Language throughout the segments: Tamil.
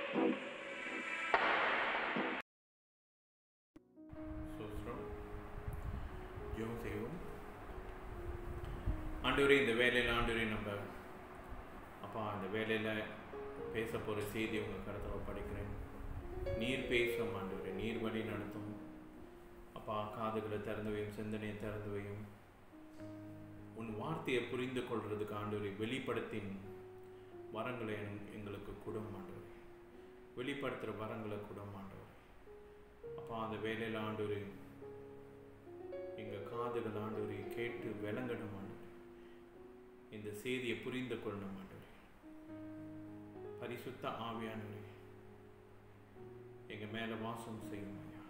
சோஸ்ரம் ஜெபம் செய்வோம் ஆண்டவரே இந்த வேலையில் ஆண்டவரே நம்ம அப்பா அந்த வேலையில் பேச போகிற செய்தி உங்கள் கருத்தில் படிக்கிறேன் நீர் பேசும் ஆண்டவரே நீர் வழி நடத்தும் அப்பா காதுகளை திறந்து வையும் சிந்தனையை திறந்து வையும் உன் வார்த்தையை புரிந்து கொள்றதுக்கு ஆண்டவரை வெளிப்படுத்தின் வரங்களை என்- எங்களுக்கு குடம் ஆண்டவரே வெளிப்படுத்துகிற வரங்களை குடம் ஆண்டவரே அப்பா அந்த வேலையில் ஆண்டவரே எங்கள் காதுகள் ஆண்டவரை கேட்டு விளங்கணும் ஆண்டவரே இந்த செய்தியை புரிந்து கொள்ளணும் ஆண்டவரே பரிசுத்த ஆவியானவரே எங்கள் மேலே வாசம் செய்யும் ஐயா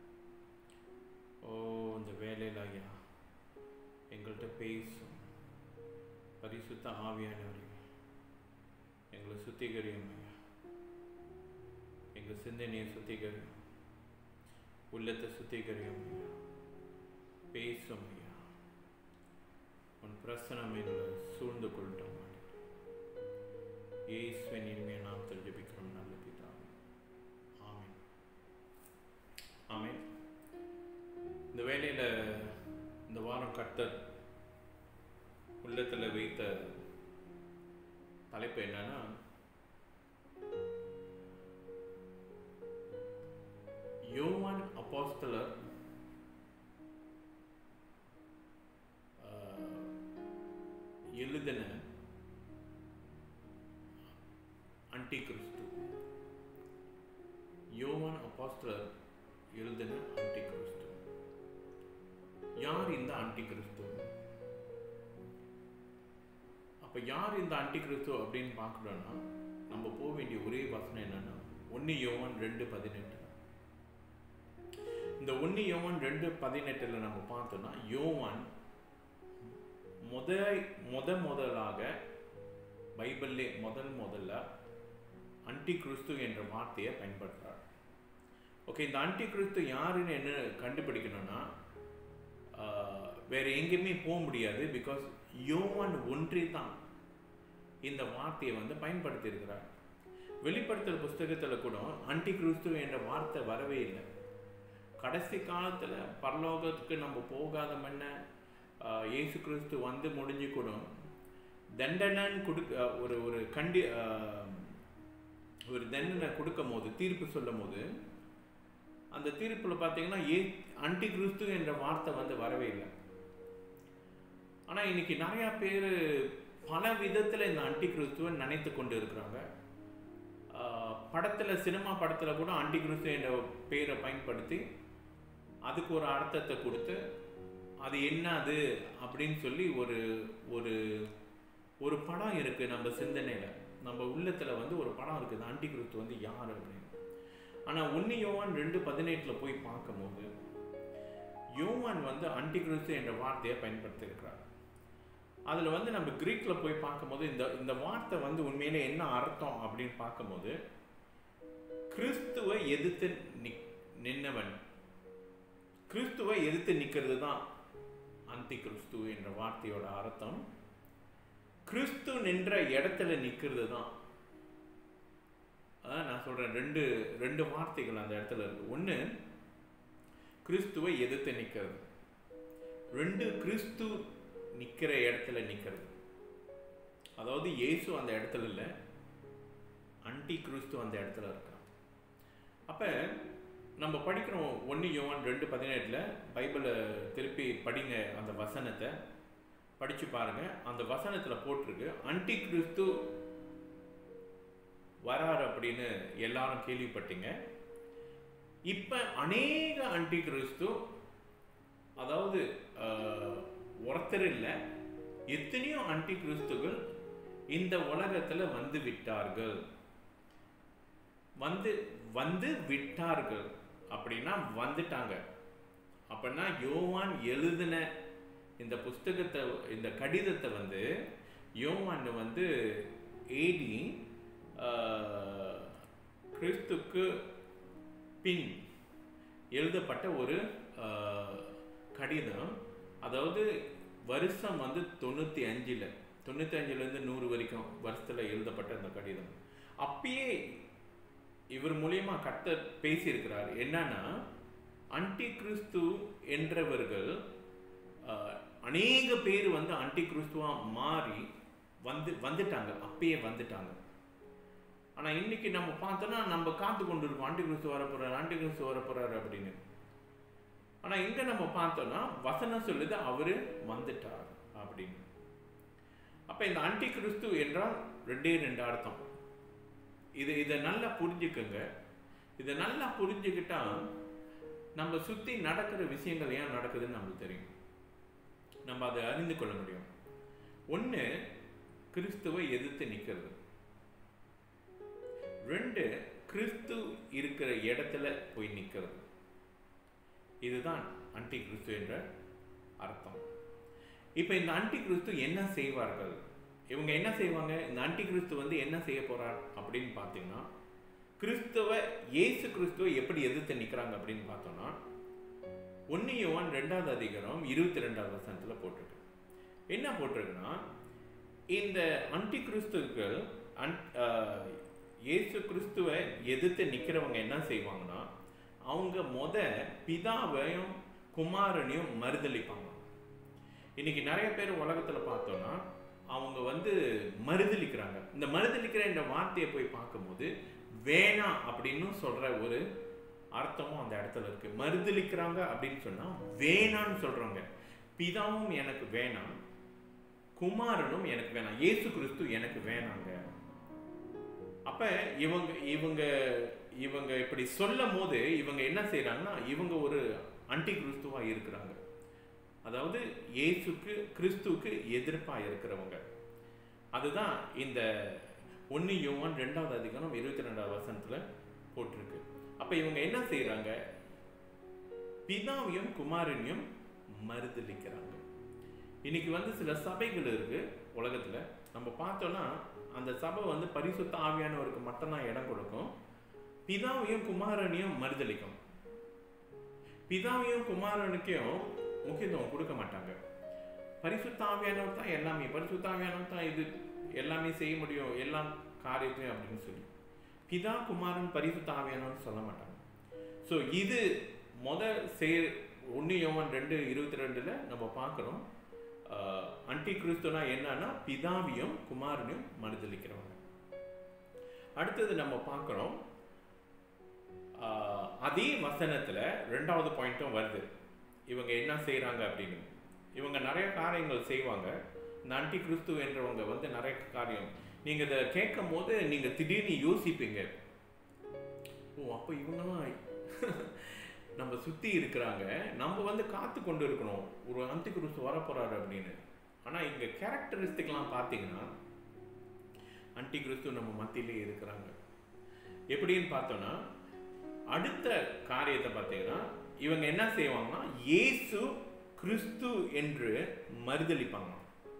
ஓ இந்த வேலையில் ஐயா எங்கள்கிட்ட பேசும் பரிசுத்த ஆவியானவரே எங்களை சுத்திகரியும் ஐயா எங்கள் சிந்தனையை சுத்திகரியும் உள்ளத்தை சுத்திகரியும் ஐயா பேசும் ஐயா உன் பிரசனம் எங்களை சூழ்ந்து கொள்ளட்டும் ஆண்டவரே. இயேசுவின் இனிமையை நாம் ஜெபிக்கிறோம் நல்ல பிதாவே ஆமென் ஆமென் இந்த வேலையில் இந்த வாரம் கர்த்தர் உள்ளத்தில் வைத்த தலைப்பு என்னன்னா யோவான் அப்போஸ்தலர் ஆஹ், எழுதின அன்டி கிறிஸ்து யோவான் அப்போஸ்தலர் எழுதின அன்டி கிறிஸ்து யார் இந்த அன்டி கிறிஸ்து அப்ப யார் இந்த அன்டி கிறிஸ்து அப்படின்னு பார்க்கணும்னா நம்ம போக வேண்டிய ஒரே வசனம் என்னன்னா ஒன்னு யோவான் ரெண்டு பதினெட்டு இந்த ஒன்னு யோவான் ரெண்டு பதினெட்டுல நம்ம பார்த்தோம்னா யோவான் முத முத முதலாக பைபிள்லே முதல் முதல்ல அன்டி கிறிஸ்து என்ற வார்த்தையை பயன்படுத்துறார் ஓகே இந்த அன்டி கிறிஸ்து யாருன்னு என்ன கண்டுபிடிக்கணும்னா ஆஹ், வேற எங்கேயுமே போக முடியாது பிகாஸ் யோவான் ஒன்றி தான் இந்த வார்த்தையை வந்து பயன்படுத்தி இருக்கிறார் வெளிப்படுத்தல் புஸ்தகத்தில் கூட அன்டி கிறிஸ்து என்ற வார்த்தை வரவே இல்லை கடைசி காலத்தில் பரலோகத்துக்கு நம்ம போகாத முன்ன ஆஹ், இயேசு கிறிஸ்து வந்து முடிஞ்சு கூட தண்டனைன்னு கொடுக்க ஒரு ஒரு கண்டி ஆஹ், ஒரு தண்டனை கொடுக்கும் போது தீர்ப்பு சொல்லும் போது அந்த தீர்ப்பில் பார்த்தீங்கன்னா ஏ அன்டி கிறிஸ்து என்ற வார்த்தை வந்து வரவே இல்லை ஆனால் இன்னைக்கு நிறையா பேர் பல விதத்தில் இந்த அன்டி கிறிஸ்துவை நினைத்து கொண்டு இருக்கிறாங்க படத்தில் சினிமா படத்தில் கூட அன்டி கிறிஸ்து என்ற பேரை பயன்படுத்தி அதுக்கு ஒரு அர்த்தத்தை கொடுத்து அது என்னது அப்படின்னு சொல்லி ஒரு ஒரு ஒரு படம் இருக்குது நம்ம சிந்தனையில் நம்ம உள்ளத்தில் வந்து ஒரு படம் இருக்குது அன்டி கிறிஸ்து வந்து யார் அப்படின்னு ஆனால் ஒன்று யோவான் ரெண்டு பதினெட்டில் போய் பார்க்கும்போது யோவான் வந்து அன்டி கிறிஸ்து என்ற வார்த்தையை பயன்படுத்தியிருக்கிறார் அதில் வந்து நம்ம கிரீக்கில் போய் பார்க்கும்போது இந்த இந்த வார்த்தை வந்து உண்மையிலே என்ன அர்த்தம் அப்படின்னு பார்க்கும்போது கிறிஸ்துவை எதிர்த்து நிக் நின்னவன் கிறிஸ்துவை எதிர்த்து நிற்கிறது தான் அந்தி கிறிஸ்து என்ற வார்த்தையோட அர்த்தம் கிறிஸ்து நின்ற இடத்துல நிற்கிறது தான் அதான் நான் சொல்கிறேன் ரெண்டு ரெண்டு வார்த்தைகள் அந்த இடத்துல இருக்கு ஒன்று கிறிஸ்துவை எதிர்த்து நிற்கிறது ரெண்டு கிறிஸ்து நிற்கிற இடத்துல நிற்கிறது அதாவது இயேசு அந்த இடத்துல இல்லை அன்டி கிறிஸ்து அந்த இடத்துல இருக்கான் அப்போ நம்ம படிக்கிறோம் ஒன்று யோவான் ரெண்டு பதினெட்டில் பைபிளை திருப்பி படிங்க அந்த வசனத்தை படித்து பாருங்க அந்த வசனத்தில் போட்டிருக்கு அன்டி கிறிஸ்து வரார் அப்படின்னு எல்லாரும் கேள்விப்பட்டீங்க இப்போ அநேக அன்டி கிறிஸ்து அதாவது ஆஹ், ஒருத்தர் இல்லை எத்தனையோ அன்டி கிறிஸ்துகள் இந்த உலகத்தில் வந்து விட்டார்கள் வந்து வந்து விட்டார்கள் அப்படின்னா வந்துட்டாங்க அப்படின்னா யோவான் எழுதின இந்த புஸ்தகத்தை இந்த கடிதத்தை வந்து யோவான் வந்து ஏடி கிறிஸ்துக்கு பின் எழுதப்பட்ட ஒரு ஆஹ், கடிதம் அதாவது வருஷம் வந்து தொண்ணூற்றி அஞ்சில் தொண்ணூற்றி அஞ்சுலேருந்து நூறு வரைக்கும் வருஷத்தில் எழுதப்பட்ட அந்த கடிதம் அப்பயே இவர் மூலியமா கர்த்தர் பேசியிருக்கிறார் என்னன்னா அன்டி கிறிஸ்து என்றவர்கள் ஆஹ், அநேக பேர் வந்து அன்டி கிறிஸ்துவா மாறி வந்து வந்துட்டாங்க அப்பயே வந்துட்டாங்க ஆனா இன்னைக்கு நம்ம பார்த்தோம்னா நம்ம காத்து கொண்டு இருக்கோம் ஆண்டி கிறிஸ்து வர போறாரு ஆண்டி கிறிஸ்து வர போறாரு அப்படின்னு ஆனா இங்க நம்ம பார்த்தோம்னா வசனம் சொல்லுது அவரு வந்துட்டார் அப்படின்னு அப்ப இந்த ஆண்டி கிறிஸ்து என்றால் ரெண்டே ரெண்டு அர்த்தம் இது இதை நல்லா புரிஞ்சுக்கங்க இதை நல்லா புரிஞ்சுக்கிட்டா நம்ம சுத்தி நடக்கிற விஷயங்கள் ஏன் நடக்குதுன்னு நம்மளுக்கு தெரியும் நம்ம அதை அறிந்து கொள்ள முடியும் ஒண்ணு கிறிஸ்துவை எதிர்த்து நிக்கிறது ரெண்டு கிறிஸ்து இருக்கிற இடத்துல போய் நிக்கிறது இதுதான் அன்டி கிறிஸ்து என்ற அர்த்தம் இப்போ இந்த அன்டி கிறிஸ்து என்ன செய்வார்கள் இவங்க என்ன செய்வாங்க இந்த அன்டி கிறிஸ்து வந்து என்ன செய்ய போறார் அப்படின்னு பார்த்தீங்கன்னா கிறிஸ்துவ இயேசு கிறிஸ்துவை எப்படி எதிர்த்து நிற்கிறாங்க அப்படின்னு பார்த்தோம்னா ஒன்று யோவான் ரெண்டாவது அதிகாரம் இருபத்தி ரெண்டாவது வசனத்தில் போட்டிருக்கு என்ன போட்டிருக்குன்னா இந்த அன்டி கிறிஸ்துக்கள் அன் ஆஹ், இயேசு கிறிஸ்துவை எதிர்த்து நிற்கிறவங்க என்ன செய்வாங்கன்னா அவங்க முத பிதாவையும் குமாரனையும் மறுதளிப்பாங்க இன்னைக்கு நிறைய பேர் உலகத்துல பார்த்தோம்னா அவங்க வந்து மறுதளிக்கிறாங்க இந்த மறுதளிக்கிற இந்த வார்த்தையை போய் பார்க்கும்போது வேணாம் அப்படின்னு சொல்ற ஒரு அர்த்தமும் அந்த இடத்துல இருக்கு மறுதளிக்கிறாங்க அப்படின்னு சொன்னா வேணான்னு சொல்றாங்க பிதாவும் எனக்கு வேணாம் குமாரனும் எனக்கு வேணாம் இயேசு கிறிஸ்து எனக்கு வேணாங்க அப்ப இவங்க இவங்க இவங்க இப்படி சொல்லும் போது இவங்க என்ன செய்றாங்கன்னா இவங்க ஒரு அன்டி கிறிஸ்துவா இருக்கிறாங்க அதாவது இயேசுக்கு கிறிஸ்துவுக்கு எதிர்ப்பா இருக்கிறவங்க அதுதான் இந்த ஒன்று யோவான் ரெண்டாவது அதிகாரம் இருபத்தி ரெண்டாவது வசனத்துல போட்டிருக்கு அப்ப இவங்க என்ன செய்றாங்க பிதாவையும் குமாரனையும் மறுதளிக்கிறாங்க இன்னைக்கு வந்து சில சபைகள் இருக்கு உலகத்துல நம்ம பார்த்தோம்னா அந்த சபை வந்து பரிசுத்த ஆவியானவருக்கு மட்டும்தான் இடம் கொடுக்கும் பிதாவையும் குமாரனையும் மறுதளிக்கும் பிதாவையும் குமாரனுக்கும் முக்கியத்துவம் கொடுக்க மாட்டாங்க பரிசுத்த ஆவியானவர் தான் எல்லாமே பரிசுத்த ஆவியானவர் தான் இது எல்லாமே செய்ய முடியும் எல்லா காரியத்தையும் அப்படின்னு சொல்லி பிதா குமாரன் பரிசுத்த ஆவியானவர் சொல்ல மாட்டாங்க ஸோ இது முத செய் ஒன்று யோவான் ரெண்டு இருபத்தி ரெண்டுல நம்ம பார்க்குறோம் அன்டி கிறிஸ்துனா என்னன்னா பிதாவையும் குமாரனையும் மறுதளிக்கிறவங்க அடுத்தது நம்ம பார்க்குறோம் ஆஹ் அதே வசனத்துல ரெண்டாவது பாயிண்ட்டும் வருது இவங்க என்ன செய்றாங்க அப்படின்னு இவங்க நிறைய காரியங்கள் செய்வாங்க இந்த அன்டி கிறிஸ்து என்றவங்க வந்து நிறைய காரியம் நீங்க இதை கேட்கும் போது நீங்க திடீர்னு யோசிப்பீங்க ஓ அப்போ இவங்கெல்லாம் நம்ம சுத்தி இருக்கிறாங்க நம்ம வந்து காத்து கொண்டு இருக்கணும் ஒரு அந்தி கிறிஸ்து வரப்போறாரு அப்படின்னு ஆனா இங்க கேரக்டரிஸ்டிக்லாம் பார்த்தீங்கன்னா அன்டி கிறிஸ்து நம்ம மத்தியிலே இருக்கிறாங்க எப்படின்னு பார்த்தோம்னா அடுத்த காரியத்தை பார்த்தீங்கன்னா இவங்க என்ன செய்வாங்கன்னா இயேசு கிறிஸ்து என்று மறுதளிப்பாங்க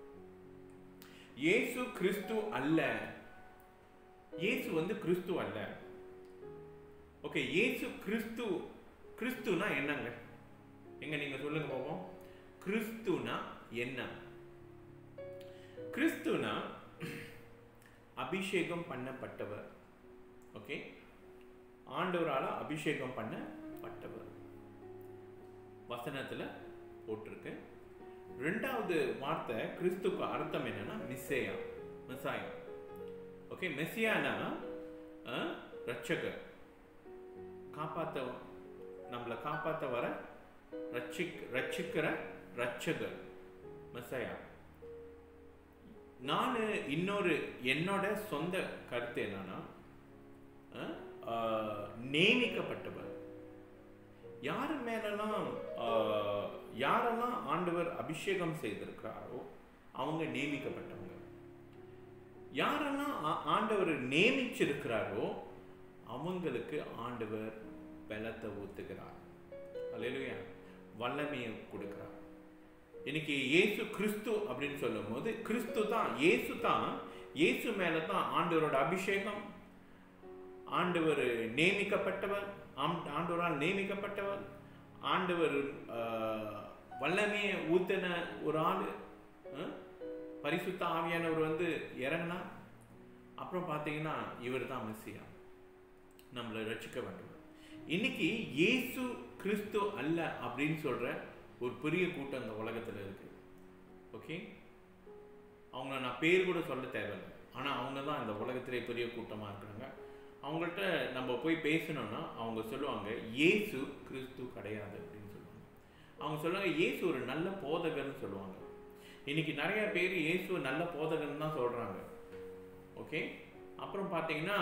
இயேசு கிறிஸ்து அல்ல இயேசு வந்து கிறிஸ்து அல்ல ஓகே இயேசு கிறிஸ்து கிறிஸ்துனா என்னங்க எங்க நீங்க சொல்லுங்க பாப்போம் கிறிஸ்துனா என்ன கிறிஸ்துனா அபிஷேகம் பண்ணப்பட்டவர் ஓகே ஆண்டவரால அபிஷேகம் பண்ணப்பட்டவர் வசனத்துல போட்டிருக்கு ரெண்டாவது வார்த்தை கிறிஸ்துக்கு அர்த்தம் என்னன்னா மிஸ்ஸேயா மிஸ்ஸாயா ஓகே மெஸ்ஸியானா அஹ், ரட்சகர் காப்பாத்த நம்மளை காப்பாத்த வர ரட்சிக் ரட்சிக்கிற ரட்சகர் மெஸ்ஸாயா நான் இன்னொரு என்னோட சொந்த கருத்து என்னன்னா அஹ், ஆஹ், நியமிக்கப்பட்டவர் யார் மேலெல்லாம் ஆஹ், யாரெல்லாம் ஆண்டவர் அபிஷேகம் செய்திருக்கிறாரோ அவங்க நியமிக்கப்பட்டவங்க யாரெல்லாம் ஆ- ஆண்டவர் நியமிச்சிருக்கிறாரோ அவங்களுக்கு ஆண்டவர் பலத்தை ஊத்துகிறார் அல்லேலூயா வல்லமையை கொடுக்கிறார் இன்னைக்கு இயேசு கிறிஸ்து அப்படின்னு சொல்லும்போது கிறிஸ்து தான் இயேசு தான் இயேசு மேல தான் ஆண்டவரோட அபிஷேகம் ஆண்டவர் நியமிக்கப்பட்டவர் ஆம்- ஆண்டவரால் நியமிக்கப்பட்டவர் ஆண்டவர் ஆஹ், வல்லமையை ஊத்தின ஒரு ஆள் பரிசுத்த ஆவியானவர் வந்து இறங்கினா அப்புறம் பார்த்தீங்கன்னா இவர் தான் மெஸ்ஸியா நம்மளை ரட்சிக்க வேண்டும் இன்னைக்கு இயேசு கிறிஸ்து அல்ல அப்படின்னு சொல்ற ஒரு பெரிய கூட்டம் இந்த உலகத்துல இருக்கு ஓகே அவங்கள நான் பேர் கூட சொல்ல தேவையில்லை ஆனா அவங்க தான் இந்த உலகத்திலே பெரிய கூட்டமா இருக்கிறாங்க அவங்கள்ட்ட நம்ம போய் பேசணும்னா அவங்க சொல்லுவாங்க இயேசு கிறிஸ்து கிடையாது அப்படின்னு சொல்லுவாங்க அவங்க சொல்லுவாங்க இயேசு ஒரு நல்ல போதகர்னு சொல்லுவாங்க இன்னைக்கு நிறைய பேர் இயேசு நல்ல போதகர்னு தான் சொல்றாங்க ஓகே அப்புறம் பார்த்தீங்கன்னா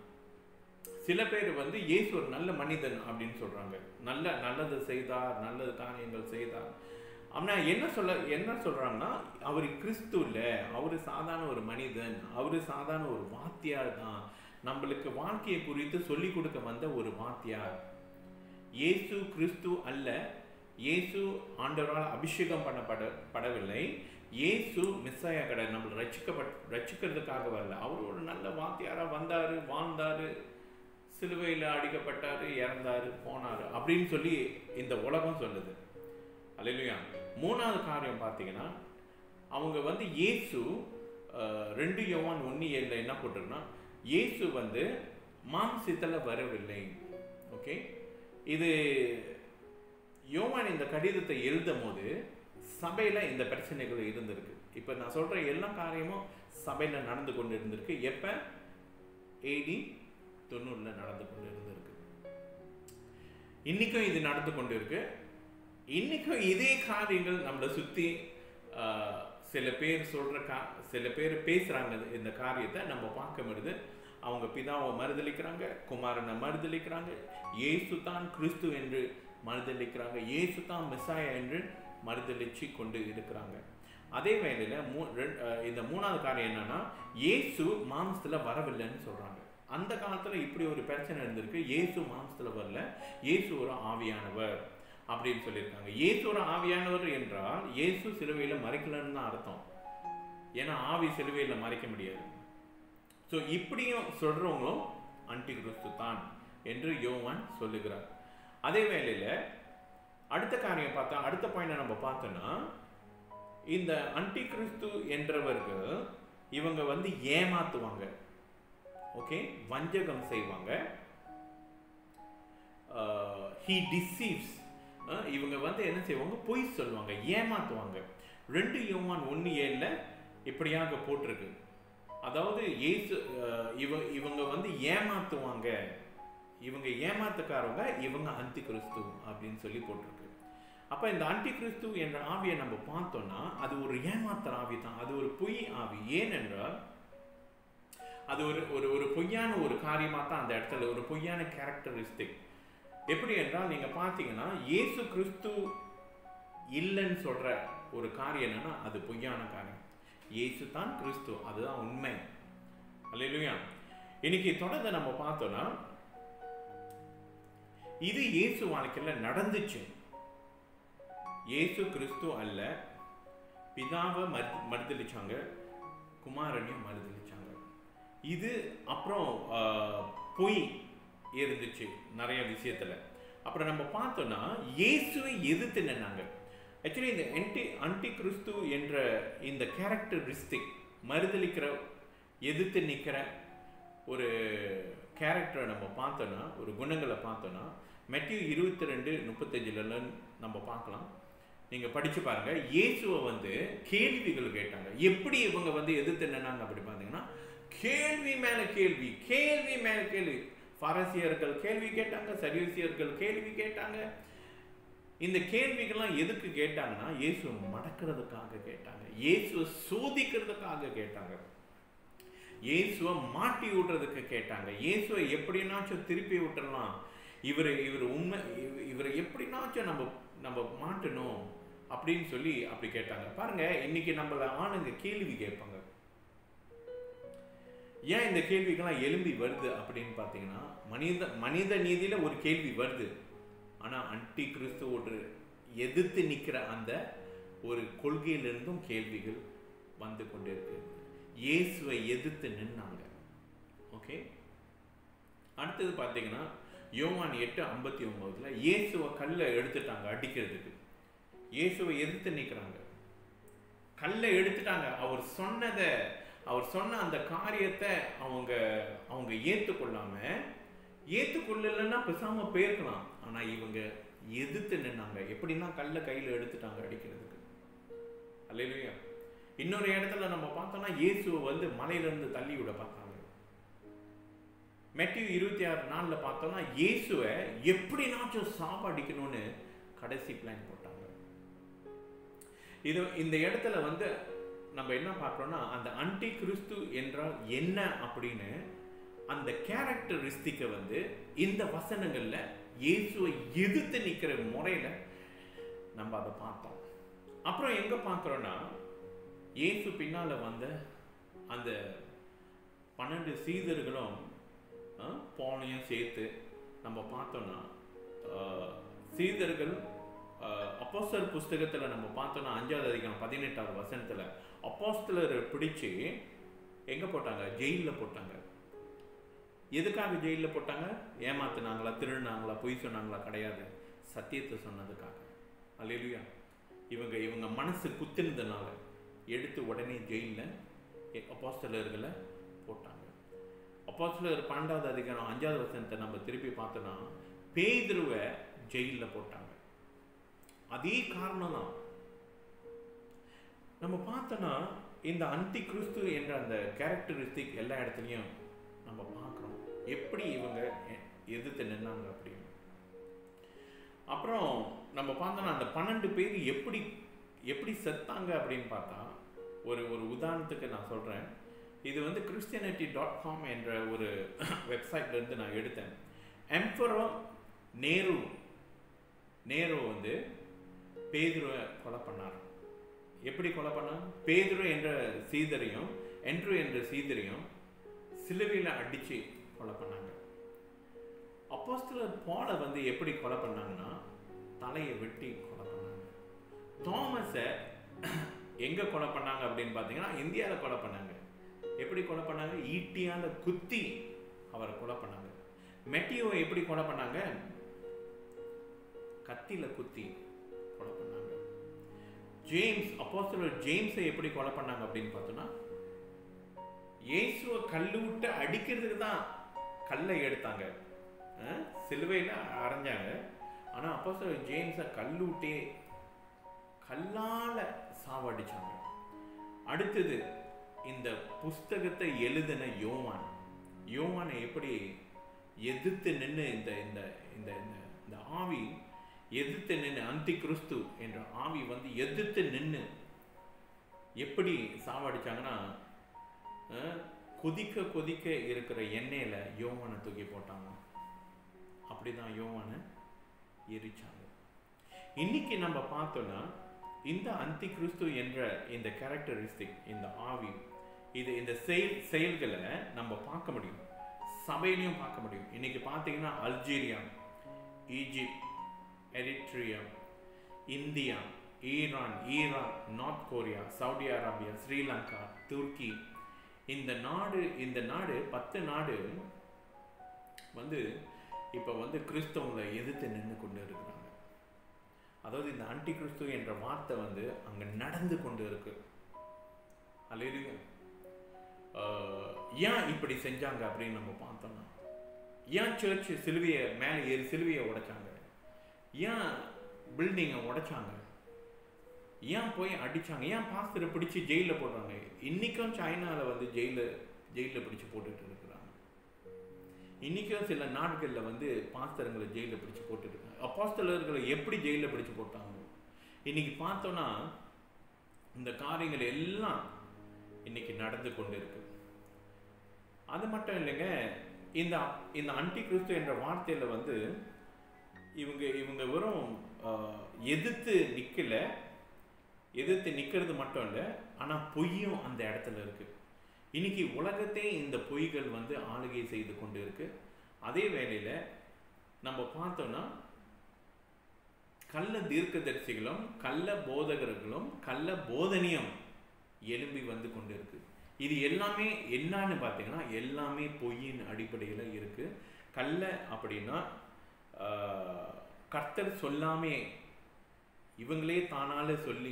சில பேர் வந்து இயேசு ஒரு நல்ல மனிதன் அப்படின்னு சொல்றாங்க நல்ல நல்லது செய்தார் நல்லது காரியங்கள் செய்தார் அப்படின்னா என்ன சொல்ல என்ன சொல்றாங்கன்னா அவர் கிறிஸ்து இல்லை அவர் சாதாரண ஒரு மனிதன் அவர் சாதாரண ஒரு வாத்தியார் தான் நம்மளுக்கு வாழ்க்கையை குறித்து சொல்லி கொடுக்க வந்த ஒரு வாத்தியார் இயேசு கிறிஸ்து அல்ல இயேசு ஆண்டவரால் அபிஷேகம் பண்ணப்பட படவில்லை இயேசு மிஸ்ஸாயா கிடையாது நம்மளை ரட்சிக்கப்பட் ரட்சிக்கிறதுக்காக வரல அவர் ஒரு நல்ல வாத்தியாராக வந்தார் வாழ்ந்தார் சிலுவையில் அடிக்கப்பட்டார் இறந்தார் போனார் அப்படின்னு சொல்லி இந்த உலகம் சொல்லுது அல்லையா மூணாவது காரியம் பார்த்தீங்கன்னா அவங்க வந்து இயேசு அஹ், ரெண்டு யோவான் ஒன்று ஏழில் என்ன போட்டிருக்குன்னா இயேசு வந்து மாம்சத்தில் வரவில்லை ஓகே இது யோவான் இந்த கடிதத்தை எழுதும் போது சபையில் இந்த பிரச்சனைகள் இருந்திருக்கு இப்போ நான் சொல்கிற எல்லா காரியமும் சபையில் நடந்து கொண்டு இருந்திருக்கு எப்போ ஏடி தொண்ணூறில் நடந்து கொண்டு இருந்திருக்கு இன்னைக்கும் இது நடந்து கொண்டு இருக்கு இன்னைக்கும் இதே காரியங்கள் நம்மளை சுற்றி சில பேர் சொல்கிற கா சில பேர் பேசுகிறாங்க இந்த காரியத்தை நம்ம பார்க்க முடியுது அவங்க பிதாவை மறுதளிக்கிறாங்க குமாரனை மறுதளிக்கிறாங்க இயேசு தான் கிறிஸ்து என்று மறுதளிக்கிறாங்க இயேசு தான் மெசாயா என்று மறுதளிச்சு கொண்டு இருக்கிறாங்க அதே வேளையில் மூ ரெண்- அஹ் இந்த மூணாவது காரியம் என்னன்னா இயேசு மாம்சத்தில் வரவில்லைன்னு சொல்கிறாங்க அந்த காலத்தில் இப்படி ஒரு பிரச்சனை இருந்திருக்கு இயேசு மாம்சத்தில் வரல இயேசு ஒரு ஆவியானவர் அப்படின்னு சொல்லியிருக்காங்க இயேசு ஒரு ஆவியானவர் என்றால் இயேசு சிலுவையில் மறைக்கலன்னு தான் அர்த்தம் ஏன்னா ஆவி சிலுவையில் மறைக்க முடியாது ஸோ இப்படியும் சொல்றவங்களும் அன்டி கிறிஸ்து தான் என்று யோவான் சொல்லுகிறார் அதே வேளையில் அடுத்த காரியம் பார்த்தா அடுத்த பாயிண்ட் நம்ம பார்த்தோன்னா இந்த அன்டி கிறிஸ்து என்றவர்கள் இவங்க வந்து ஏமாத்துவாங்க ஓகே வஞ்சகம் செய்வாங்க ஹீ டிசீவ்ஸ் இவங்க வந்து என்ன செய்வாங்க பொய் சொல்லுவாங்க ஏமாத்துவாங்க ரெண்டு யோவான் ஒன்று ஏழில் இப்படியாக போட்டிருக்கு அதாவது இயேசு அஹ், இவ இவங்க வந்து ஏமாத்துவாங்க இவங்க ஏமாத்துக்காரவங்க இவங்க அந்தி கிறிஸ்து அப்படின்னு சொல்லி போட்டிருக்கு அப்ப இந்த அந்தி கிறிஸ்து என்ற ஆவியை நம்ம பார்த்தோம்னா அது ஒரு ஏமாத்துற ஆவி தான் அது ஒரு பொய் ஆவி ஏனென்றால் அது ஒரு ஒரு ஒரு பொய்யான ஒரு காரியமாக தான் அந்த இடத்துல ஒரு பொய்யான கேரக்டரிஸ்டிக் எப்படி என்றால் நீங்க பார்த்தீங்கன்னா இயேசு கிறிஸ்து இல்லைன்னு சொல்ற ஒரு காரியம் என்னன்னா அது பொய்யான காரியம் இயேசு தான் கிறிஸ்து அதுதான் உண்மை அல்லையா இன்னைக்கு தொடர்ந்து நம்ம பார்த்தோம்னா இது இயேசு வாழ்க்கையில நடந்துச்சு இயேசு கிறிஸ்து அல்ல பிதாவை மறு மறுதளிச்சாங்க குமாரனையும் மறுதளிச்சாங்க இது அப்புறம் ஆஹ், பொய் இருந்துச்சு நிறைய விஷயத்துல அப்புறம் நம்ம பார்த்தோம்னா இயேசுவை எதிர்த்து நின்னாங்க ஆக்சுவலி இந்த என்டி அன்டி கிறிஸ்து என்ற இந்த கேரக்டரிஸ்டிக் மறுதளிக்கிற எதிர்த்து நிற்கிற ஒரு கேரக்டரை நம்ம பார்த்தோன்னா ஒரு குணங்களை பார்த்தோன்னா மெட்டியூ இருபத்தி ரெண்டு முப்பத்தஞ்சுலலாம் நம்ம பார்க்கலாம் நீங்கள் படித்து பாருங்க இயேசுவை வந்து கேள்விகள் கேட்டாங்க எப்படி இவங்க வந்து எதிர்த்து நின்னாங்க அப்படி பார்த்தீங்கன்னா கேள்வி மேல கேள்வி கேள்வி மேல கேள்வி பரசியர்கள் கேள்வி கேட்டாங்க சரியசியர்கள் கேள்வி கேட்டாங்க இந்த கேள்விகள்லாம் எதுக்கு கேட்டாங்கன்னா இயேசுவை மடக்கிறதுக்காக கேட்டாங்க இயேசுவை சோதிக்கிறதுக்காக கேட்டாங்க இயேசுவை மாட்டி விடுறதுக்கு கேட்டாங்க இயேசுவை எப்படினாச்சும் திருப்பி விட்டுறலாம் இவர் இவர் உண்மை இவ- இவரை எப்படினாச்சும் நம்ம நம்ம மாட்டணும் அப்படின்னு சொல்லி அப்படி கேட்டாங்க பாருங்க இன்னைக்கு நம்மள ஆணுங்க கேள்வி கேட்பாங்க ஏன் இந்த கேள்விகள்லாம் எழும்பி வருது அப்படின்னு பார்த்தீங்கன்னா மனித மனித நீதியில ஒரு கேள்வி வருது ஆனா அன்டி கிறிஸ்துவோடு எதிர்த்து நிக்கிற அந்த ஒரு கொள்கையிலிருந்தும் கேள்விகள் வந்து கொண்டே இருக்கு இயேசுவை எதிர்த்து நின்னாங்க ஓகே அடுத்தது பார்த்தீங்கன்னா யோவான் எட்டு ஐம்பத்தி ஒன்பதுல இயேசுவை கல்லை எடுத்துட்டாங்க அடிக்கிறதுக்கு இயேசுவை எதிர்த்து நிற்கிறாங்க கல்லை எடுத்துட்டாங்க அவர் சொன்னதை அவர் சொன்ன அந்த காரியத்தை அவங்க அவங்க ஏற்றுக்கொள்ளாம ஏற்றுக்கொள்ளலைன்னா பேசாம போயிருக்கலாம் ஆனா இவங்க எதிர்த்து நின்னாங்க எப்படின்னா கல்ல கையில எடுத்துட்டாங்க அடிக்கிறதுக்கு அல்லையா இன்னொரு இடத்துல நம்ம பார்த்தோம்னா இயேசுவை வந்து மலையிலிருந்து தள்ளி விட பார்த்தாங்க மெட்டியூ இருபத்தி ஆறு நாளில் பார்த்தோம்னா இயேசுவை எப்படினாச்சும் சாப்பாடிக்கணும்னு கடைசி பிளான் போட்டாங்க இது இந்த இடத்துல வந்து நம்ம என்ன பார்க்குறோம்னா அந்த அன்டி கிறிஸ்து என்றால் என்ன அப்படின்னு அந்த கேரக்டரிஸ்டிக்கை வந்து இந்த வசனங்கள்ல இயேசுவை எதிர்த்து நிற்கிற முறையில் நம்ம அதை பார்த்தோம் அப்புறம் எங்க பார்க்குறோன்னா இயேசு பின்னால வந்த அந்த பன்னெண்டு சீதர்களும் அஹ், போனையும் சேர்த்து நம்ம பார்த்தோம்னா அஹ், சீதர்கள் அப்போஸ்தலர் புஸ்தகத்தில் நம்ம பார்த்தோம்னா அஞ்சாவது அதிகாரம் பதினெட்டாவது வசனத்தில் அப்போஸ்தலரை பிடிச்சு எங்கே போட்டாங்க ஜெயிலில் போட்டாங்க எதுக்காக ஜெயிலில் போட்டாங்க ஏமாத்துனாங்களா திருடினாங்களா பொய் சொன்னாங்களா கிடையாது சத்தியத்தை சொன்னதுக்காக அல்லேலூயா இவங்க இவங்க மனசு குத்துனதுனால எடுத்து உடனே ஜெயிலில் அப்போஸ்தலர்களை போட்டாங்க அப்போஸ்தலர் பன்னெண்டாவது அதிகாரம் அஞ்சாவது வசனத்தை நம்ம திருப்பி பார்த்தோன்னா பேதுருவை ஜெயிலில் போட்டாங்க அதே காரணம் தான் நம்ம பார்த்தோன்னா இந்த அந்தி கிறிஸ்து என்ற அந்த கேரக்டரிஸ்டிக் எல்லா இடத்துலையும் நம்ம பார்க்குறோம் எப்படி இவங்க எ- எதிர்த்து நின்னாங்க அப்படின்னு அப்புறம் நம்ம பார்த்தோன்னா அந்த பன்னெண்டு பேர் எப்படி எப்படி செத்தாங்க அப்படின்னு பார்த்தா ஒரு ஒரு உதாரணத்துக்கு நான் சொல்கிறேன் இது வந்து கிறிஸ்டியானிட்டி டாட் காம் என்ற ஒரு வெப்சைட்லேருந்து நான் எடுத்தேன் எம்பரோ நேரு நேரு வந்து பேதுருவை கொலை பண்ணார் எப்படி கொலை பண்ணார் பேதுரு என்ற சீதரையும் என்ட்ரு என்ற சீதரையும் சிலுவையில் அடித்து கொலை பண்ணாங்க அப்போஸ்தலர் போல வந்து எப்படி கொலை பண்ணாங்கன்னா தலையை வெட்டி கொலை பண்ணாங்க தாமஸை எங்க கொலை பண்ணாங்க அப்படின்னு பார்த்தீங்கன்னா இந்தியாவில் கொலை பண்ணாங்க எப்படி கொலை பண்ணாங்க ஈட்டியால குத்தி அவரை கொலை பண்ணாங்க மெட்டியோவை எப்படி கொலை பண்ணாங்க கத்தியில குத்தி கொலை பண்ணாங்க ஜேம்ஸ் அப்போஸ்தலர் ஜேம்ஸை எப்படி கொலை பண்ணாங்க அப்படின்னு பார்த்தோன்னா இயேசுவை கல்லு விட்டு அடிக்கிறதுக்கு தான் கல்லை எடுத்தாங்க அஹ், சிலுவையில அரைஞ்சாங்க ஆனா அப்போஸ்தலர் ஜேம்ஸை கல்லு விட்டே கல்லால சாவடிச்சாங்க அடுத்தது இந்த புஸ்தகத்தை எழுதின யோவான் யோவானை எப்படி எதிர்த்து நின்று இந்த இந்த இந்த இந்த இந்த ஆவி எதிர்த்து நின்று அந்தி கிறிஸ்து என்ற ஆவி வந்து எதிர்த்து நின்று எப்படி சாவடிச்சாங்கன்னா அஹ், கொதிக்க கொதிக்க இருக்கிற எண்ணெயில யோவானை தூக்கி போட்டாங்க அப்படிதான் யோவானை எரிச்சாங்க இன்னைக்கு நம்ம பார்த்தோம்னா இந்த அந்தி கிறிஸ்து என்ற இந்த கேரக்டரிஸ்டிக் இந்த ஆவி இது இந்த செயல் செயல்களை நம்ம பார்க்க முடியும் சபையிலையும் பார்க்க முடியும் இன்னைக்கு பார்த்தீங்கன்னா Algeria Egypt Eritrea India Iran Iran North Korea Saudi Arabia Sri Lanka துருக்கி இந்த நாடு இந்த நாடு பத்து நாடு வந்து இப்போ வந்து கிறிஸ்தவங்களை எதிர்த்து நின்று கொண்டு இருக்கிறாங்க அதாவது இந்த ஆன்டி கிறிஸ்து என்ற வார்த்தை வந்து அங்க நடந்து கொண்டு இருக்கு அல்லேலூயா ஆஹ், ஏன் இப்படி செஞ்சாங்க அப்படின்னு நம்ம பார்த்தோம்னா ஏன் சர்ச் சிலுவையை மேலே ஏறி சிலுவையை உடைச்சாங்க ஏன் பில்டிங்கை உடைச்சாங்க ஏன் போய் அடிச்சாங்க ஏன் பாஸ்டரை பிடிச்சி ஜெயிலில் போடுறாங்க இன்னைக்கும் சைனாவில் வந்து ஜெயிலில் ஜெயிலில் பிடிச்சி போட்டுட்டு இருக்கிறாங்க இன்னைக்கும் சில நாடுகளில் வந்து பாஸ்தரங்களை ஜெயிலில் பிடிச்சு போட்டுருக்காங்க அப்போஸ்தலர்களை எப்படி ஜெயிலில் பிடிச்சு போட்டாங்க இன்னைக்கு பார்த்தோன்னா இந்த காரியங்கள் எல்லாம் இன்னைக்கு நடந்து கொண்டு இருக்கு அது மட்டும் இல்லைங்க இந்த இந்த அன்டி கிறிஸ்து என்ற வார்த்தையில வந்து இவங்க இவங்க வெறும் ஆஹ், எதிர்த்து நிக்கல எதிர்த்து நிக்கிறது மட்டும் இல்லை ஆனா பொய்யும் அந்த இடத்துல இருக்கு இன்னைக்கு உலகத்தே இந்த பொய்கள் வந்து ஆளுகை செய்து கொண்டு இருக்கு அதே வேளையில நம்ம பார்த்தோம்னா கள்ள தீர்க்கதரிசிகளும் கள்ள போதகர்களும் கள்ள போதனியம் எழும்பி வந்து கொண்டு இருக்கு இது எல்லாமே என்னன்னு பார்த்தீங்கன்னா எல்லாமே பொய்யின் அடிப்படையில் இருக்கு கள்ள அப்படின்னா ஆஹ், கர்த்தர் சொல்லாமே இவங்களே தானால சொல்லி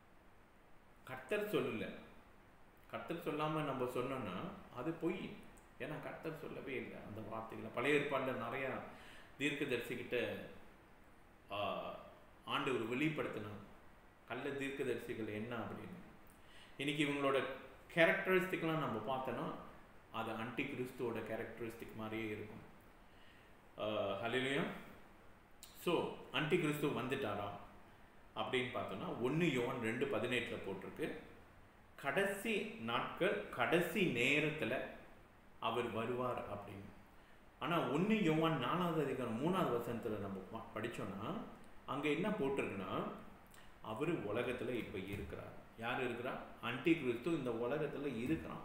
கர்த்தர் சொல்லல கர்த்தர் சொல்லாம நம்ம சொன்னோம்னா அது பொய் ஏன்னா கர்த்தர் சொல்லவே இல்லை அந்த வார்த்தைகளை பழைய ஏற்பாடில் நிறையா தீர்க்கதரிசிக்கிட்ட ஆஹ், ஆண்டவர் வெளிப்படுத்தினார் கள்ள தீர்க்கதரிசிகள் என்ன அப்படின்னு இன்னைக்கு இவங்களோட கேரக்டரிஸ்டிக்லாம் நம்ம பார்த்தோன்னா அது அன்டி கிறிஸ்துவோட கேரக்டரிஸ்டிக் மாதிரியே இருக்கும் ஹலிலையா ஸோ அன்டி கிறிஸ்து வந்துட்டாரா அப்படின்னு பார்த்தோன்னா ஒன்று யோன் ரெண்டு பதினெட்டில் போட்டிருக்கு கடைசி நாட்கள் கடைசி நேரத்தில் அவர் வருவார் அப்படின்னு ஆனால் ஒன்று யோவான் நாலாவது அதிகாரம் மூணாவது வசனத்தில் நம்ம ப- படிச்சோம்னா அங்கே என்ன போட்டிருக்குன்னா அவர் உலகத்தில் இப்போ இருக்கிறார் யார் இருக்கிறா அன்டி கிறிஸ்து இந்த உலகத்தில் இருக்கிறான்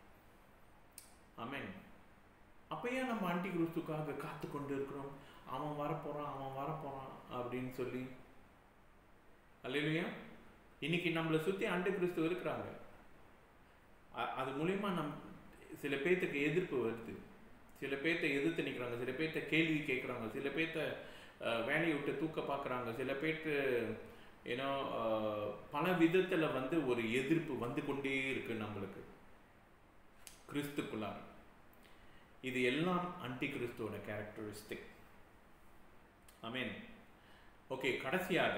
ஆமென் அப்போ ஏன் நம்ம ஆன்டி கிறிஸ்துக்காக காத்து கொண்டு இருக்கிறோம் அவன் வரப்போறான் அவன் வரப்போறான் அப்படின்னு சொல்லி அல்லையா இன்னைக்கு நம்மளை சுற்றி ஆண்டு கிறிஸ்து இருக்கிறாங்க அ- அது மூலியமா நம் சில பேர்த்துக்கு எதிர்ப்பு வருது சில பேர்த்த எதிர்த்து நிற்கிறாங்க சில பேர்த்த கேள்வி கேட்குறாங்க சில பேர்த்த அஹ், வேலையை விட்டு தூக்க பார்க்குறாங்க சில பேர்த்து ஏன்னோ பல விதத்தில் வந்து ஒரு எதிர்ப்பு வந்து கொண்டே இருக்கு நம்மளுக்கு கிறிஸ்துக்குள்ளார இது எல்லாம் அன்டி கிறிஸ்துவோட கேரக்டரிஸ்டிக் மீன் ஓகே கடைசியாக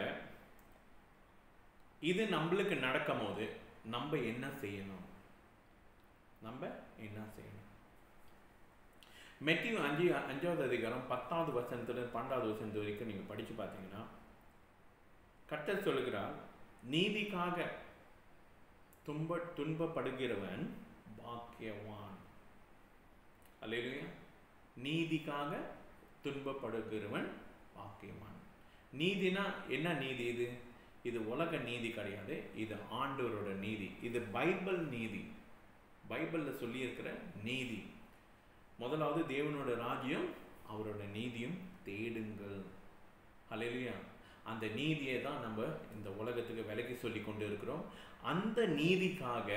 இது நம்மளுக்கு நடக்கும் போது நம்ம என்ன செய்யணும் நம்ம என்ன செய்யணும் மெட்டிவ் அஞ்சு அஞ்சாவது அதிகாரம் பத்தாவது வசனத்துல பன்னெண்டாவது வசனத்து வரைக்கும் நீங்க படிச்சு பார்த்தீங்கன்னா கர்த்தர் சொல்லுகிறார் நீதிக்காக துன்ப துன்பப்படுகிறவன் பாக்கியவான் அல்லேலூயா நீதிக்காக துன்பப்படுகிறவன் பாக்கியவான் நீதினா என்ன நீதி இது இது உலக நீதி கிடையாது இது ஆண்டவரோட நீதி இது பைபிள் நீதி பைபிளில் சொல்லியிருக்கிற நீதி முதலாவது தேவனோட ராஜ்யம் அவரோட நீதியும் தேடுங்கள் அல்லேலூயா அந்த நீதியை தான் நம்ம இந்த உலகத்துக்கு விலக்கி சொல்லி கொண்டு இருக்கிறோம் அந்த நீதிக்காக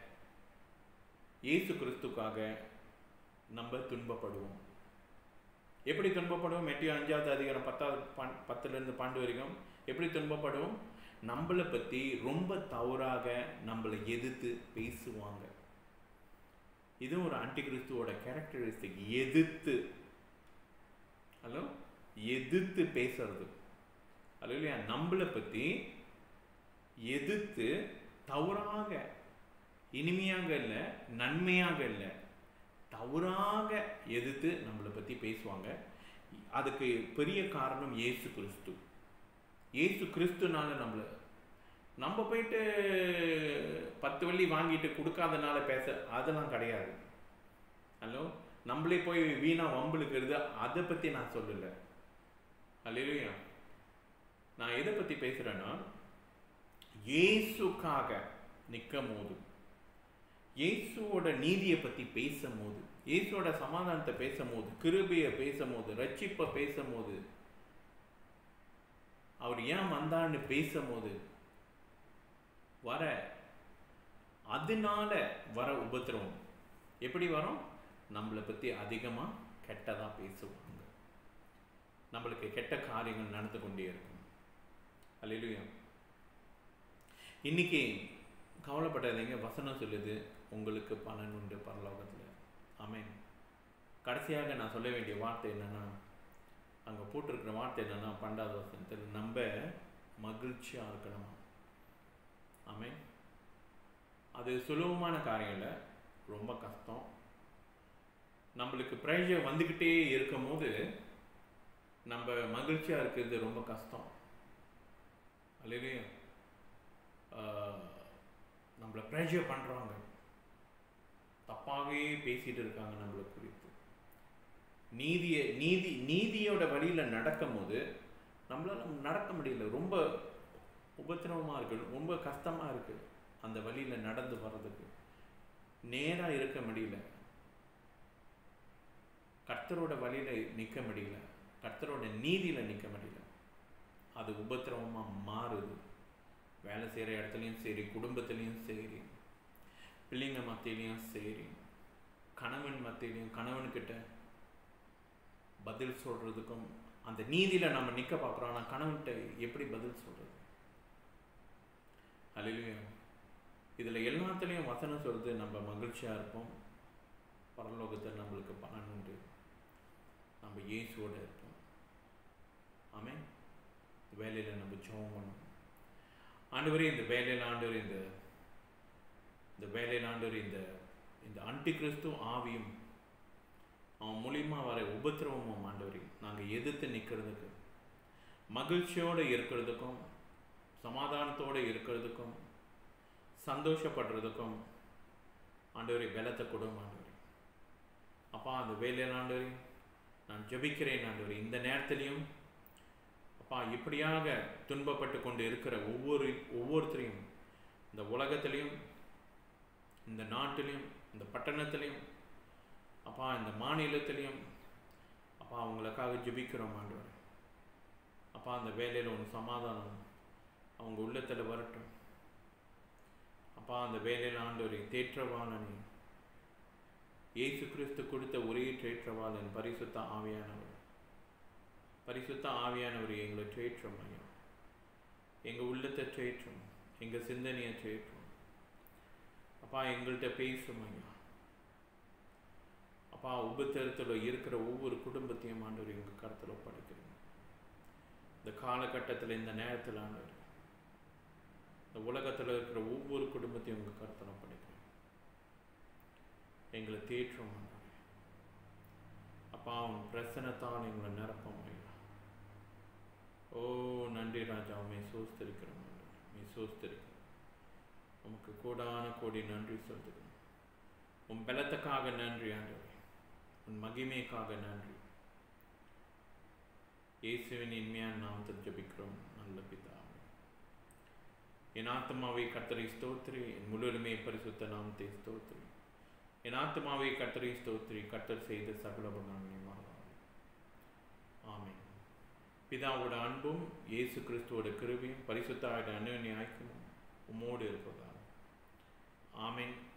இயேசு கிறிஸ்துக்காக நம்ம துன்பப்படுவோம் எப்படி துன்பப்படுவோம் மெட்டியோ அஞ்சாவது அதிகாரம் பத்தாவது பன் பத்துலேருந்து பன்னெண்டு வரைக்கும் எப்படி துன்பப்படுவோம் நம்மளை பற்றி ரொம்ப தவறாக நம்மளை எதிர்த்து பேசுவாங்க இது ஒரு ஆன்டி கிறிஸ்துவோட கேரக்டரிஸ்டிக் எதிர்த்து ஹலோ எதிர்த்து பேசுறது ஹலோ இல்லையா நம்மளை பற்றி எதிர்த்து தவறாக இனிமையாக இல்லை நன்மையாக இல்லை தவறாக எதிர்த்து நம்மளை பற்றி பேசுவாங்க அதுக்கு பெரிய காரணம் இயேசு கிறிஸ்து இயேசு கிறிஸ்துனால நம்மளை நம்ம போயிட்டு பத்து வள்ளி வாங்கிட்டு கொடுக்காதனால பேச அதெல்லாம் கிடையாது ஹலோ நம்மளே போய் வீணா வம்புழுக்கிறது அதை பற்றி நான் சொல்லலை அல்லையா நான் எதை பற்றி பேசுகிறேன்னா இயேசுக்காக நிற்கும் போது இயேசுவோட நீதியை பற்றி பேசும்போது இயேசுவோட சமாதானத்தை பேசும்போது கிருபையை பேசும்போது ரட்சிப்பை பேசும்போது அவர் ஏன் வந்தான்னு பேசும்போது வர அதனால வர உபத்திரவம் எப்படி வரும் நம்மளை பற்றி அதிகமாக கெட்டதாக பேசுவாங்க நம்மளுக்கு கெட்ட காரியங்கள் நடந்து கொண்டே இருக்கும் அல்லையா இன்னைக்கு கவலைப்படாதீங்க வசனம் சொல்லுது உங்களுக்கு பலன் உண்டு பரலோகத்தில் ஆமென் கடைசியாக நான் சொல்ல வேண்டிய வார்த்தை என்னன்னா அங்கே போட்டிருக்கிற வார்த்தை என்னன்னா பன்னெண்டாவது வசனத்தில் நம்ம மகிழ்ச்சியாக இருக்கணுமா ஆமென் அது சுலபமான காரியம் இல்லை ரொம்ப கஷ்டம் நம்மளுக்கு ப்ரெஷர் வந்துக்கிட்டே இருக்கும் போது நம்ம மகிழ்ச்சியாக இருக்கிறது ரொம்ப கஷ்டம் அல்லையா நம்மளை ப்ரெஷர் பண்ணுறாங்க தப்பாகவே பேசிட்டு இருக்காங்க நம்மளை குறித்து நீதியை நீதி நீதியோட வழியில் நடக்கும் போது நம்மளால நடக்க முடியல ரொம்ப உபத்திரவமாக இருக்குது ரொம்ப கஷ்டமாக இருக்குது அந்த வழியில் நடந்து வர்றதுக்கு நேராக இருக்க முடியல கர்த்தரோட வழியில் நிற்க முடியல கர்த்தரோட நீதியில் நிற்க முடியல அது உபத்திரவமாக மாறுது வேலை செய்கிற இடத்துலையும் சரி குடும்பத்துலேயும் சரி பிள்ளைங்க மத்தியிலையும் சரி கணவன் மத்தியிலையும் கணவன்கிட்ட பதில் சொல்கிறதுக்கும் அந்த நீதியில் நம்ம நிற்க பார்க்குறோம் ஆனால் கணவன்கிட்ட எப்படி பதில் சொல்கிறது அலையிலையும் இதில் எல்லாத்துலேயும் வசனம் சொல்றது நம்ம மகிழ்ச்சியாக இருப்போம் பரலோகத்தில் நம்மளுக்கு பலன் உண்டு நம்ம இயேசுவோட இருப்போம் ஆமென் வேலையில் நம்ம ஜெபம் பண்ணணும் ஆண்டவரே இந்த வேலையில் ஆண்டவர் இந்த இந்த வேலையில் ஆண்டவர் இந்த இந்த அன்டி கிறிஸ்து ஆவியும் அவன் மூலியமா வர உபத்திரவமும் ஆண்டவரே நாங்கள் எதிர்த்து நிற்கிறதுக்கு மகிழ்ச்சியோடு இருக்கிறதுக்கும் சமாதானத்தோடு இருக்கிறதுக்கும் சந்தோஷப்படுறதுக்கும் ஆண்டவரே பலத்தை கொடுங்க ஆண்டவரே அப்பா அந்த வேலையில் ஆண்டவரே நான் ஜெபிக்கிறேன் ஆண்டவரே இந்த நேரத்திலையும் அப்பா இப்படியாக துன்பப்பட்டு கொண்டு இருக்கிற ஒவ்வொரு ஒவ்வொருத்தரையும் இந்த உலகத்திலையும் இந்த நாட்டிலையும் இந்த பட்டணத்திலையும் அப்பா இந்த மாநிலத்திலையும் அப்பா அவங்களுக்காக ஜெபிக்கிறோம் ஆண்டவர் அப்பா அந்த வேலையில் ஒன்று சமாதானம் அவங்க உள்ளத்தில் வரட்டும் அப்பா அந்த வேலையில் ஆண்டவரை தேற்றவாளனே இயேசு கிறிஸ்து கொடுத்த ஒரே தேற்றவாளன் பரிசுத்த ஆவியானவர் பரிசுத்த ஆவியானவர் எங்களை தேற்றும் ஐயா எங்கள் உள்ளத்தை தேற்றும் எங்கள் சிந்தனையை தேற்றும் அப்பா எங்கள்கிட்ட பேசும் ஐயா அப்பா உபத்திரத்தில் இருக்கிற ஒவ்வொரு குடும்பத்தையும் ஆண்டவர் எங்கள் கருத்தில் ஒப்படைக்கிறோம் இந்த காலகட்டத்தில் இந்த நேரத்தில் ஆண்டவர் இந்த உலகத்தில் இருக்கிற ஒவ்வொரு குடும்பத்தையும் உங்கள் கருத்தில் ஒப்படைக்கிறோம் எங்களை தேற்றும் ஆண்டவர் அப்பா அவன் பிரசனத்தால் எங்களை நிரப்பம் ஐயா ஓ நன்றி ராஜா உண்மை சோஸ்திருக்கிறோம் உண்மை சோஸ்திருக்கிறோம் உமக்கு கூடான கோடி நன்றி சொல்கிறோம் உன் பலத்துக்காக நன்றி ஆண்டவரே உன் மகிமைக்காக நன்றி இயேசுவின் இன்மையான நாமத்தில் ஜபிக்கிறோம் நல்ல பிதாவே என் ஆத்மாவை கத்தரை ஸ்தோத்ரி என் முழுவதுமே பரிசுத்த நாமத்தை ஸ்தோத்ரி என் ஆத்மாவை கத்தரை ஸ்தோத்ரி கத்தர் செய்த சகல நன்மை ஆமென் பிதாவோட அன்பும் இயேசு கிறிஸ்துவோட கிருபையும் பரிசுத்தாவோட அந்யோன்ய ஐக்கியமும் உம்மோடு இருப்பதாக ஆமென்